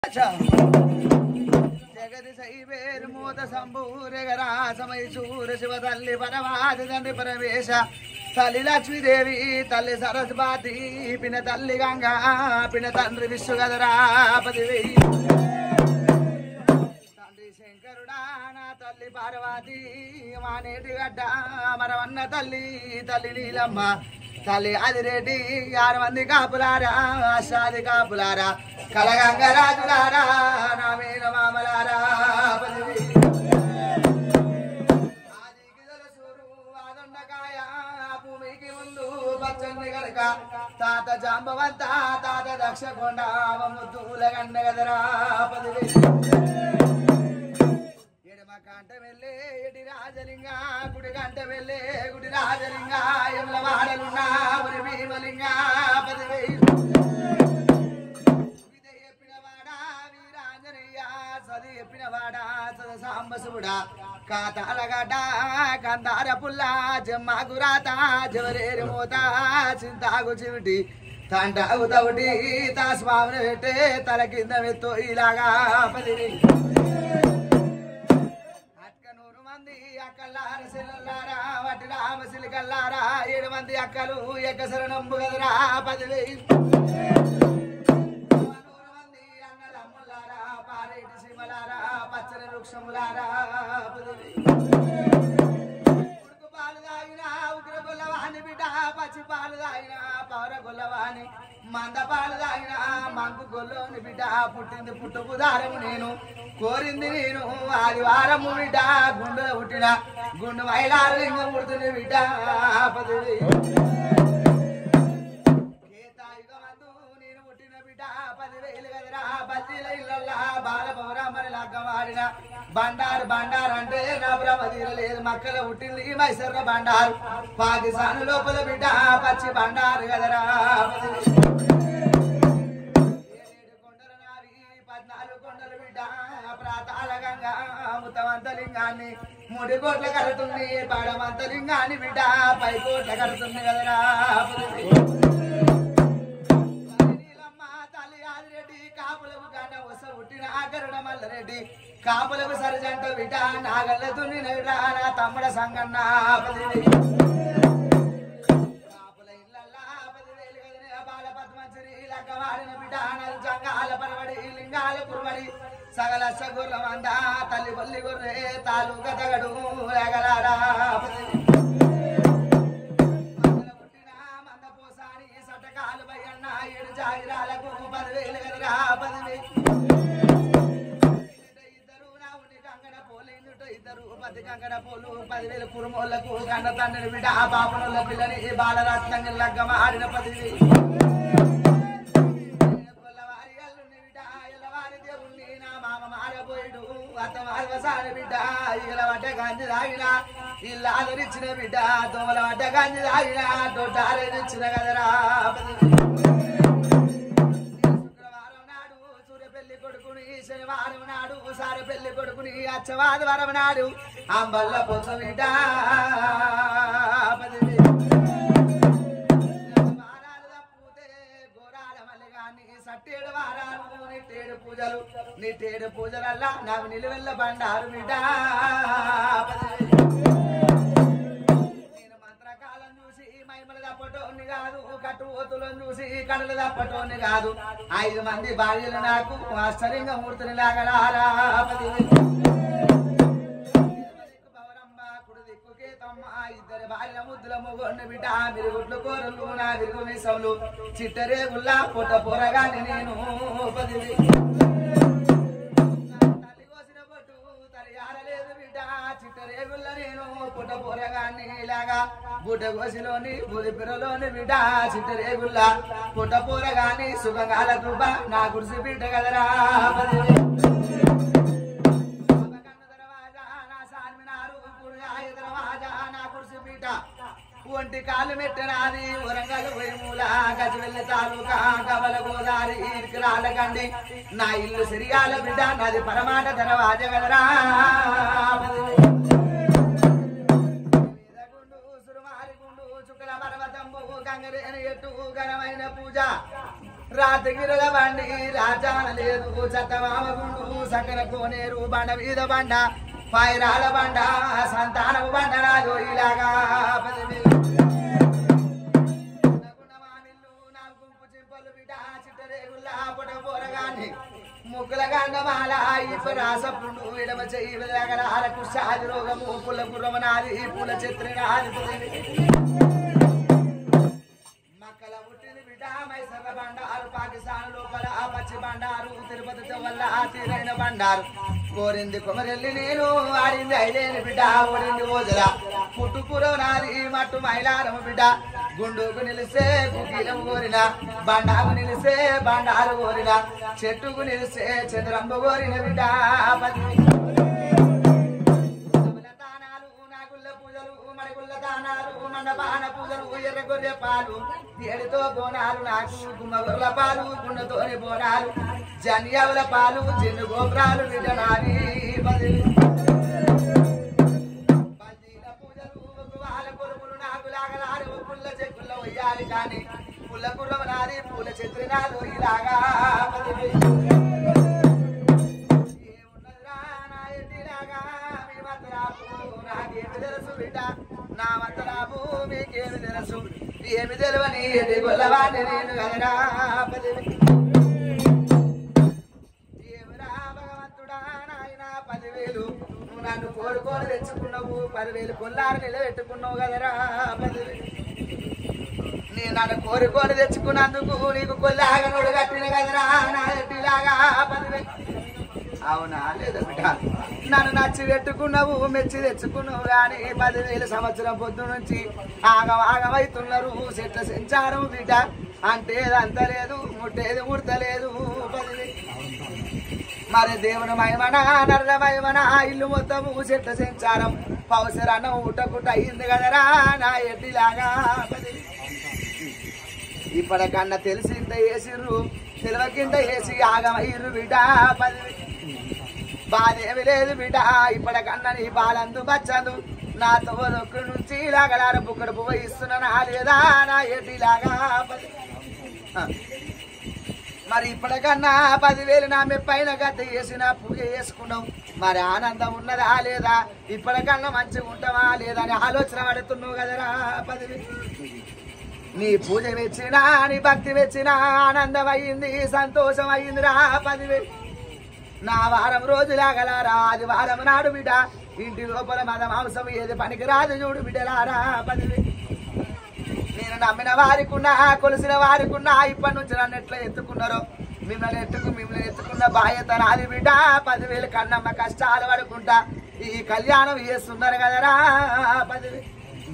జగది సైవేరు మూత సంభూరగరాసమై సూర శివ తల్లి పరమాది తండ్రి పరమేశ తల్లి లక్ష్మీదేవి తల్లి సరస్వతి పిన తల్లి గంగా పిన తండ్రి విశ్వగదరాపతి తండ్రి శంకరుడా నా తల్లి పార్వతి మానేటి గడ్డ మరవన్న తల్లి తల్లి నీలమ్మ తల్లి అదిరెడ్డి ఆరు మంది కాపులారా అష్టాది కాపులారా కలగంగరాజులారా నా మీద మామలారా పదివి. ఆదికి దొరసూరు, ఆదొండకాయ, భూమికి ముందు పచ్చని గనక తాత జాంబవంత తాత దక్షకొండ ముద్దుల గండ గదరా పదివి ఎడమ కంట వెళ్ళే ఎడి రాజలింగ గుడి కంట వెళ్ళే గుడి రాజలింగ ఎమల వాడలున్నా ఉరి భీమలింగ పదివేలు విదే చెప్పినవాడా వీరాంజనేయ సది చెప్పినవాడా సద సాంబశివుడా కాతాలగడ్డ కందార పుల్ల జమ్మాగురాత జవరేరి మూత చింతాగు చివిటి తంటాగు తవుటి తా స్వామిని పెట్టే తల కింద మెత్తో ఇలాగా పదివి అక్కనూరు మంది అక్కలార శిలలారా వటి రామ సిలికల్లారా ఏడు మంది అక్కలు ఎక్కసరణంబు గదరా పదివేలు నూరు మంది అన్నదమ్ములారా పారేటి సీమలారా పచ్చని వృక్షములారా పదివేలు ఉడుకు పాలు తాగిన ఉగ్ర గొల్లవాణి బిడ్డ పచ్చి పాలు తాగిన పౌర గొల్లవాణి మంద పాలు తాగిన మంకు గొల్లోని బిడ్డ పుట్టింది పుట్టుకు దారము నేను కోరింది నేను ఆదివారము బిడ్డ గుండె పుట్టిన గుండు మైలారు లింగం పుడుతుంది బిడ్డ పదవి కేతాయుగమందు నేను పుట్టిన బిడ్డ పదివేలు కదరా బద్దీల ఇళ్ళల్లా బాలపౌరామని లగ్గమాడిన బండారు బండారు అంటే నా భ్రమ తీరలేదు మక్కల పుట్టింది ఈ మైసర్ల బండారు పాకిస్తాన్ లోపల బిడ్డ పచ్చి బండారు కదరా ఏడేడు కొండల నావి, పద్నాలుగు కొండలు బిడ్డ ప్రాతాల గంగా అమృతవంత లింగాన్ని మూడు కోట్ల కడుతుంది పడమంత లింగాన్ని బిడ్డ పై కోట్ల కడుతుంది కదరా నీలమ్మ తల్లి ఆదిరెడ్డి కాపులకు గండ వస పుట్టిన ఆకరణ మల్లరెడ్డి కాపులకు సరిజంట బిడ్డ నాగళ్ళ తున్నిన బిడ్డ నా తమ్ముడ సంగన్న పదివేలు. కాపుల ఇళ్ళల్లా పదివేలు కదిలిన బాల పద్మశ్రీ లగ్గవాడిన బిడ్డ నలు జంగాల పరవడి లింగాల కురువడి సగల సగుర్రమంద తల్లి బొల్లి గుర్రే తాలూక తగడు ఎగలారా పదివేలు. మందల పుట్టిన మంద పోసాని సటకాలు భయన్న ఏడు జాగిరాలకు పదివేలు కదరా పదివేలు ఇద్దరు నా ఉండి కంగడ పోలు ఇందుట ఇద్దరు పది కంగడ పోలు పదివేలు కురుమోళ్లకు కండ తండ్రిని బిడ్డ ఆ పాపనోళ్ళ పిల్లని బాలరత్నంగా లగ్గమ ఆడిన పదివేలు గొల్లవారి అల్లుని బిడ్డ ఎల్లవారి దేవుణ్ణి నా మామ మారబోయిడు అత్త మాల్వసాని బిడ్డ ఇగల వడ్డ గంజి తాగిన ఇల్లు ఆదరించిన బిడ్డ దోమల వడ్డ గంజి తాగిన దొడ్డారిచ్చిన కదరా శుక్రవారం నాడు సూర్యపెల్లి కొడుకుని శనివారం నాడు సారి పెళ్లి కొడుకుని అచ్చవాదివారం నాడు అంబల్ల పొద్దు బిడ్డ పదివేలు వారాలు తప్పితే ఘోరాల మల్లిగాని సట్టేడు వారాలు నిట్టేడు పూజలు నిట్టేడు పూజలల్లా నాకు నిలువెల్ల బండారు బిడ్డ నేను మంత్రకాలం చూసి మైమల తప్పటోని కాదు కట్టుపోతులను చూసి కడలు తప్పటోని కాదు ఐదు మంది భార్యలు నాకు ఆశ్చర్యంగా మూర్తిని లాగలారా పవరమ్మ కుడి దిక్కుకే తమ్మ ఇద్దరు భార్య ముద్దుల మొగొండు బిడ్డ మిరుగుడ్లు కూరలు నా విరుగు మిసవులు చిట్టరేగుల్లా పొట్ట పొరగాని నేను పదివి తల్లి కోసిన పొట్టు తల్లి ఆడలేదు బిడ్డ చిట్టరేగుల్ల నేను పుట్ట పొరగాన్ని ఇలాగా బుడ్డ కోసిలోని బుది పిరలోని బిడ్డ చిట్టరేగుల్ల పుట్ట పొరగాని సుఖంగాల కృప నా గుడిసి బిడ్డ కదరా పదివి ఒంటి కాలు మెట్టనాది వరంగల్ వైమూల గజవెల్లి తాలూకా కవల గోదారి ఇరికి రాళ్ళకండి నా ఇల్లు సిరియాల బిడ్డ నాది పరమాట ధరవాజ గదరా గుండు సురుమారి గుండు చుక్కల పర్వతంబు గంగరేని ఎట్టు ఘనమైన పూజ రాతగిరల బండి రాజాన లేదు చత్తమామ గుండు సకల కోనేరు బండ మీద బండ పైరాల బండ సంతానము బండ రాజు ఇలాగా పదివేలు. నగుణ మామిళ్ళు, నాలుగు గుంపు చింపలు బిడ్డ, చిట్టరేగుళ్ళ పొట పోరగాన్ని, ముగ్గుల గండమాల ఇప్ప రాసపుండు విడమ చెయ్యి వెలగరాల కుషాది రోగము పుల్ల గుర్రమనాది పూల చిత్రనాది మక్కల పుట్టింది బిడ్డ మైసర్ల బండారు పాకిస్తాన్ లోపల ఆ పచ్చి బండారు తిరుపతి వల్ల ఆ తీరైన బండారు కోరింది కొమరెల్లి నేను ఆడింది ఐలేని బిడ్డ ఓడింది ఓజల పుట్టుకూర నాది మట్టు మైలారము బిడ్డ గుండుకు నిలిసే కుకీలము కోరిన బండాకు నిలిసే బండారు కోరిన చెట్టుకు నిలిసే చంద్రంబు కోరిన బిడ్డ పది దానాలు నాగుళ్ళ పూజలు మడిగుళ్ళ దానాలు మండపాన పూజలు ఎర్ర గొర్రె పాలు ఏడుతో బోనాలు నాకు గుమ్మగొర్ల పాలు గుండెతోని బోనాలు జన్యావుల పాలు చిన్ను గోపురాలు విడనాలి బదిలి బల్లీల పూజలు వాళ్ళ కొరుములు నాకు లాగలారి పుల్ల చెక్కుల్లో వయ్యాలి కానీ పుల్ల గుర్రం నాది పూల చెత్రినాలు ఇలాగా బదిలి ఏమున్నదిరా నా ఎడ్డిలాగా మీ మతరాపు నాకేమి తెలుసు బిడ్డ నా మతరాపు మీకేమి తెలుసు ఏమి తెలివని ఎది గొల్లవాడిని నేను కదరా పదివి ఏమిరా భగవంతుడా నాయన పదివేలు నువ్వు నన్ను కోరుకొని తెచ్చుకున్నావు పదివేలు కొల్లారు నిలబెట్టుకున్నావు కదరా పదివేలు నేను నన్ను కోరుకొని తెచ్చుకున్నందుకు నీకు కొల్లాగనుడు కట్టిన కదరా నా ఎడ్డిలాగా పదివేలు అవునా లేదా బిడ్డ నన్ను నచ్చి పెట్టుకున్నావు మెచ్చి తెచ్చుకున్నావు కానీ పదివేల సంవత్సరం పొద్దు నుంచి ఆగం ఆగమవుతున్నారు చెట్ల సంచారం బిడ్డ అంటే అంత లేదు ముట్టేది ముడతలేదు పదివేలు మరి దేవుని మహిమన నర్ర మహిమన ఇల్లు మొత్తము చెట్ల సంచారం పౌసరన్నం ఉట్టకుట్ట అయింది కదరా నా ఎడ్డిలాగా పదివేలు ఇప్పటికన్నా తెలిసి ఇంత వేసిర్రు తెలివకింత వేసి ఆగమయ్యర్రు బిడ్డ పదివేలు బాధ ఏమి లేదు బిడ్డ ఇప్పటికన్నా నీ బాలందు బచ్చదు నాతో ఒక్కడి నుంచి లాగలార బుక్కడు పువ్వు ఇస్తున్నా లేదా నా ఎడ్డిలాగా పది ఆ. మరి ఇప్పటికన్నా పదివేలు నా పైన గద్దె చేసిన పూజ చేసుకున్నాం మరి ఆనందం ఉన్నదా లేదా ఇప్పటికన్నా మంచిగా ఉంటావా లేదా అని ఆలోచన పడుతున్నావు కదరా పదివేలు నీ పూజ మెచ్చినా నీ భక్తి మెచ్చినా ఆనందం అయ్యింది సంతోషం అయ్యిందిరా పదివేలు నా వారం రోజులాగలారా అది వారం నాడు బిడ్డ ఇంటి లోపల మద మాంసం ఏది పనికి రాదు చూడు బిడ్డలారా పదివేలు నేను నమ్మిన వారికున్నా కొలిసిన వారికున్నా ఇప్పటి నుంచి నన్ను ఎట్లా ఎత్తుకున్నారో మిమ్మల్ని ఎత్తుకు మిమ్మల్ని ఎత్తుకున్న బాధ్యత నాది బిడ్డ పదివేలు కన్నమ్మ కష్టాలు పడుకుంటా ఈ కళ్యాణం చేస్తున్నారు కదరా పదివేలు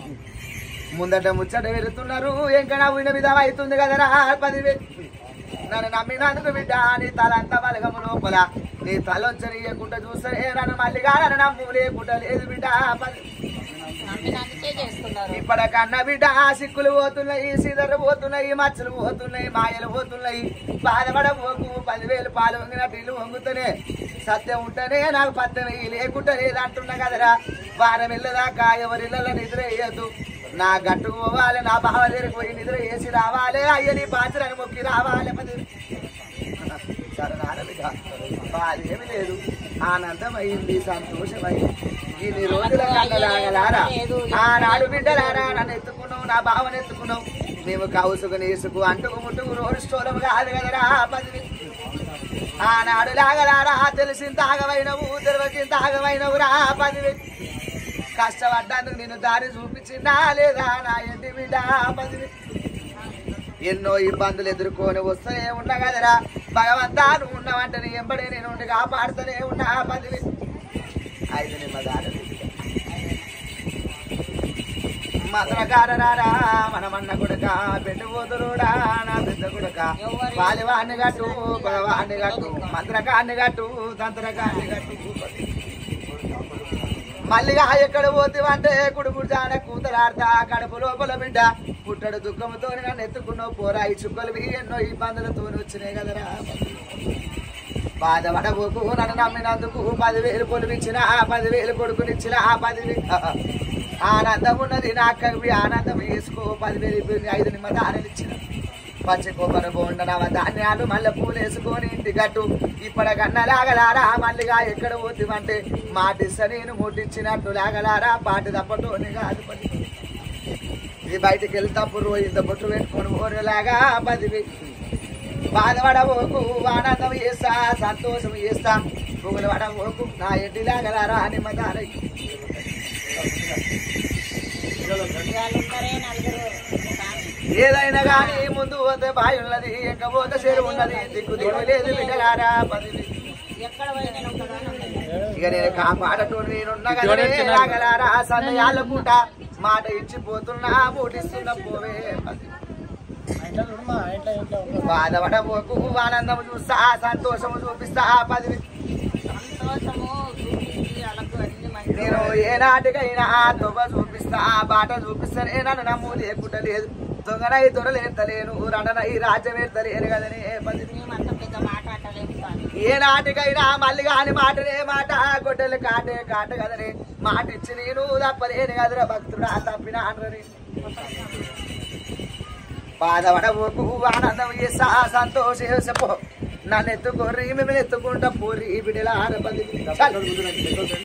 ముందట ముచ్చట వెళుతున్నారు ఇంకా నవ్విన విధం అవుతుంది కదరా పదివేలు నన్ను నమ్మినందుకు బిడ్డ నీ తల అంత బలగము లోపల నీ తలొంచనీయకుండా చూస్తే నన్ను మళ్ళీగా నన్ను నమ్ము లేకుండా లేదు బిడ్డ పది నమ్మినందుకే చేస్తున్నారు ఇప్పటికన్నా బిడ్డ సిక్కులు పోతున్నాయి సీదర్లు పోతున్నాయి మచ్చలు పోతున్నాయి మాయలు పోతున్నాయి బాధపడబోకు పదివేలు పాలు వంగిన ఇల్లు వంగుతూనే సత్యం ఉంటేనే నాకు పత్తం లేకుండా లేదంటున్నా కదరా వారం వెళ్ళదాకా ఎవరిళ్ళలో నిద్ర వేయద్దు నా గట్టుకు పోవాలి నా బావ దగ్గరికి పోయి నిద్ర వేసి రావాలి అయ్యని పాత్రని మొక్కి రావాలి పది సరే నాన్న బిడ్డ బాధేమి లేదు ఆనందమైంది సంతోషమైంది ఇన్ని రోజుల కళ్ళలాగలారా ఆనాడు బిడ్డలారా నన్ను ఎత్తుకున్నావు నా బావని ఎత్తుకున్నావు మేము కౌసుకు నీసుకు అంటుకు ముట్టుకు రోడ్డు స్టోరం కాదు కదరా పది ఆనాడు లాగలారా తెలిసింత ఆగమైనవు తెలివకింత ఆగమైనవు రా పది కష్టపడ్డందుకు నిన్ను దారి చూపించిందా లేదా నా ఎండి బిడ్డ పది ఎన్నో ఇబ్బందులు ఎదుర్కొని వస్తూనే ఉన్నా కదరా భగవంతా నువ్వు ఉన్నావంటే నీ ఎంబడి నేను ఉండి కాపాడుతూనే ఉన్నా పదివి ఐదు నిమ్మదారు మద్రకారరారా మనమన్న కొడుక పెళ్లి పోతురుడా నా పెద్ద కొడుక పాలివాణ్ణి గట్టు పగవాణ్ణి గట్టు మంత్రకాన్ని గట్టు తంత్రకాన్ని గట్టు మల్లిగా ఎక్కడ పోతివంటే కుడుముడు జాన కూతలాడతా కడుపు లోపల బిడ్డ పుట్టడు దుఃఖంతో నన్ను ఎత్తుకున్నావు పోరా ఈ చుక్కలు ఎన్నో ఇబ్బందులతో వచ్చినాయి కదరా బాధపడబోకు నన్ను నమ్మినందుకు పదివేలు కొనిపించిన ఆ పదివేలు కొడుకునిచ్చిన ఆ పదివేలు ఆనందం ఉన్నది నా అక్కకి ఆనందం వేసుకో పదివేలు ఇవ్వండి, ఐదు నిమ్మ దానలు ఇచ్చిన పచ్చి కొబ్బరి బోండనవ ధాన్యాలు మల్లె పూలు వేసుకొని ఇంటి గట్టు ఇప్పటికన్నా లాగలారా మల్లిగా ఎక్కడ పోతివంటే మాటిస్త నేను ముట్టించినట్టు లాగలారా పాటి తప్పటోని కాదు పది. ఇది బయటికి వెళ్తాప్పుడు ఇంత బొట్టు పెట్టుకొని ఓరేలాగా పదివి బాధపడబోకు ఆనందం చేస్తా సంతోషం చేస్తా పువ్వులు పడబోకు నా ఇంటి లాగలారా అని మదారై ఇవాళ ఉన్నారే నలుగురు స్వామి. ఏదైనా గాని ముందు పోతే బాయి ఉన్నది ఎంకపోతే చెరువు ఉన్నది దిక్కు దిక్కు లేదు బిడ్డలారా పదివి ఎక్కడ పోయినా ఉంటాడు అని ఉన్నది. ఇక నేను కాపాడటం నేనున్నా కదనే రాగలారా సన్నయాల పూట మాట ఇచ్చిపోతున్నా మూటిస్తున్న పోవే పదివి. బాధపడబోకు ఆనందం చూస్తా సంతోషం చూపిస్తా పదివి సంతోషము చూపించి వాళ్ళకు అన్ని మంచి నేను ఏ నాటికైనా తొవ్వ చూపిస్తా బాట చూపిస్తానే నన్ను నమ్ము లేకుండా లేదు దొంగనై దొరలేస్తలేను రణనై రాజ్యం ఎత్తలేను కదనే పదివి మేమంత పెద్ద మాట్లాడలేము స్వామి ఏ నాటికైనా మళ్ళీ కాని మాటనే మాట గొడ్డలు కాటే కాట కదనే మాట ఇచ్చి నేను తప్పలేను కదరా భక్తుడా తప్పిన అనరని బాధపడబోకు ఆనందం చేస్తా సంతోషపో నన్ను ఎత్తుకోర్రి మేము ఎత్తుకుంటా పోరి బిడ్డల ఆడపది